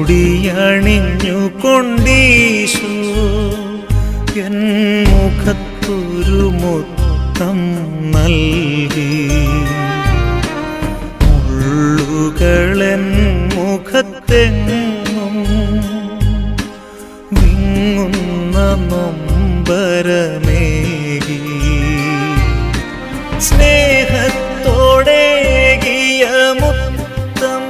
മുൾമുടിയണിഞ്ഞു കൊണ്ടീശു N മുഖത്തൊരു മുത്തം നൽകി മുള്ളുകളൻ മുഖത്തെങ്ങും വിങ്ങുന്ന നൊമ്പരമേകി സ്നേഹത്തോടേകിയ മുത്തം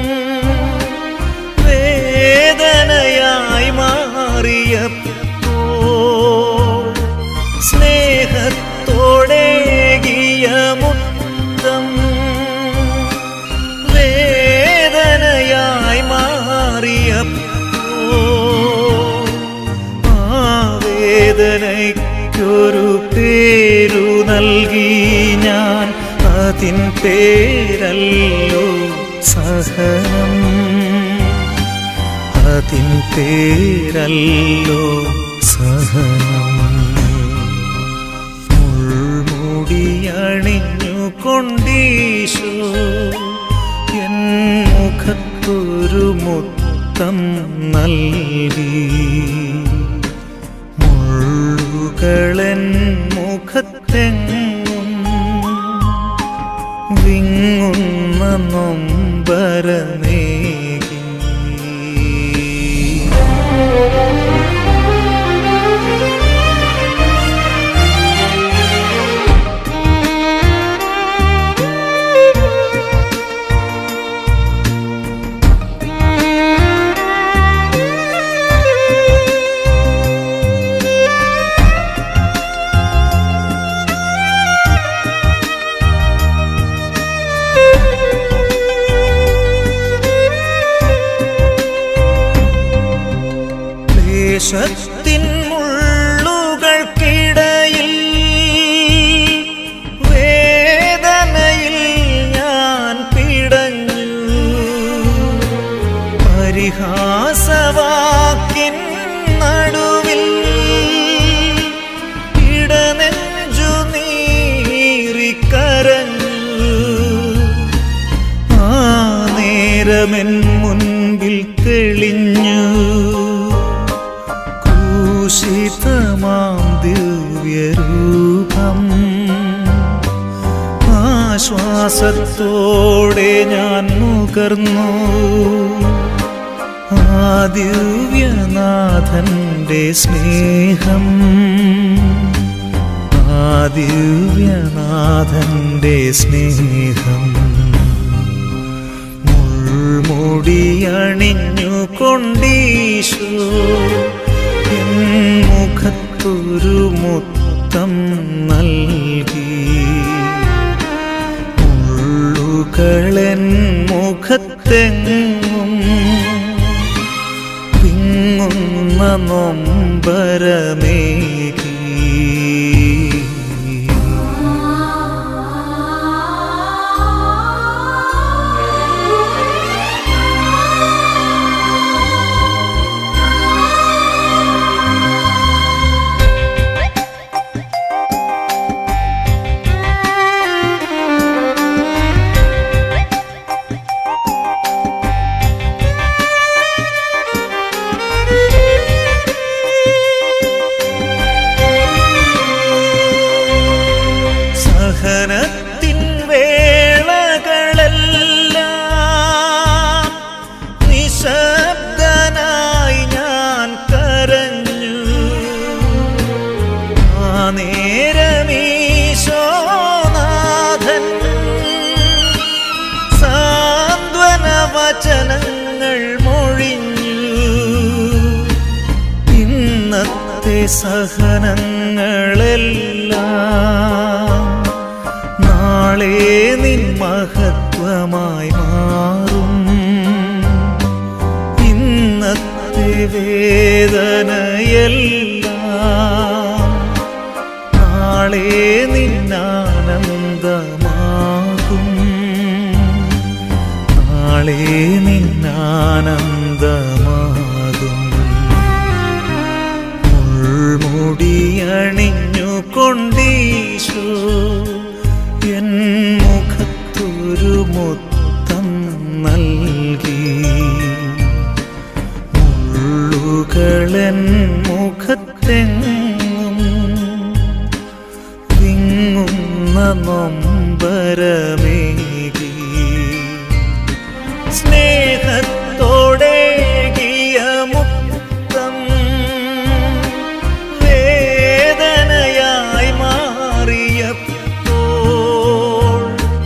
വേദനയായി മാറിയപ്പോൾ സ്നേഹത്തോടേകിയ മുത്തം വേദനയായി മാറിയപ്പോൾ ആ വേദനയ്ക്കൊരു പേരു നൽകി ഞാൻ അതിൻ പേരല്ലോ സഹനം അതിൻ പേരല്ലോ സഹനം മുൾമുടിയണിഞ്ഞു കൊണ്ടീശോ എൻ മുഖത്തൊരു മുത്തം നൽകി മുള്ളുകളൻ മുഖത്തെങ്ങും വിങ്ങുന്ന നൊമ്പരമേകി ദേശത്തിൻ മുള്ളുകൾക്കിടയിൽ വേദനയിൽ ഞാൻ പിടഞ്ഞു പരിഹാസവാക്കിൻ നടുവിൽ ഇടനെഞ്ചു നീറിക്കരഞ്ഞു ആ നേരമെൻ മുൻപിൽ തെളിഞ്ഞു ക്രൂശിതമാം ദിവ്യരൂപം ആശ്വാസത്തോടെ ഞാൻ നുകർന്നു ആ ദിവ്യനാഥന്റെ സ്നേഹം ആ ദിവ്യനാഥന്റെ സ്നേഹം മുൾമുടിയണിഞ്ഞു കൊണ്ടീശോ എൻ മുഖത്തൊരു മുത്തം നൽകി മുള്ളുകളൻ മുഖത്തെങ്ങും വിങ്ങുന്ന നൊമ്പരമേകി സഹനത്തിൻ വേളകളെല്ലാം നിശബ്ദനായി ഞാൻ കരഞ്ഞു ആ നേരമീശോനാഥൻ സാന്ത്വന വചനങ്ങൾ മൊഴിഞ്ഞു ഇന്നത്തെ സഹനങ്ങളെല്ലാം നാളെ നിൻ മഹത്വമായി മാറും ഇന്നത്തെ വേദനയെല്ലാം നാളെ നിന്നാനന്ദമാകും നാളെ നിന്നാനന്ദമാകും മുൾമുടിയണിഞ്ഞു കൊണ്ടീശോ എൻ മുഖത്തൊരു മുത്തം നൽകി മുള്ളുകളെൻ മുഖത്തെങ്ങും വിങ്ങുന്ന നൊമ്പരമേകി സ്നേഹത്തോടേകിയ മുത്തം വേദനയായി മാറിയപ്പോൾ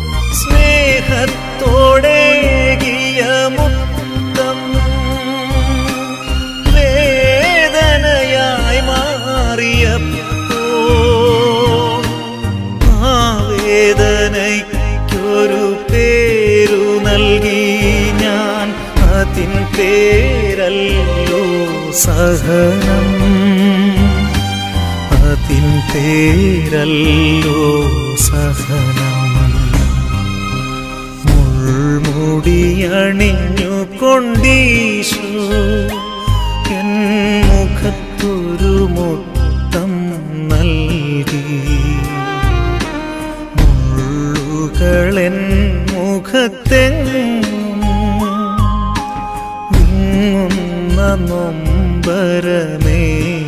സ്നേഹത്തോടേകിയ മുത്തം വേദനയായി മാറിയപ്പോൾ ആ വേദനയ്ക്കൊരു പേരു നൽകി ഞാൻ അതിൻ പേരല്ലോ സഹനം അതിൻ പേരല്ലോ സഹനം മുൾമുടിയണിഞ്ഞു കൊണ്ടീശു എൻ മുഖത്തൊരു മുത്തം നൽകി മുള്ളുകളെൻ മുഖത്തെങ്ങും വിങ്ങുന്ന നൊമ്പരമേ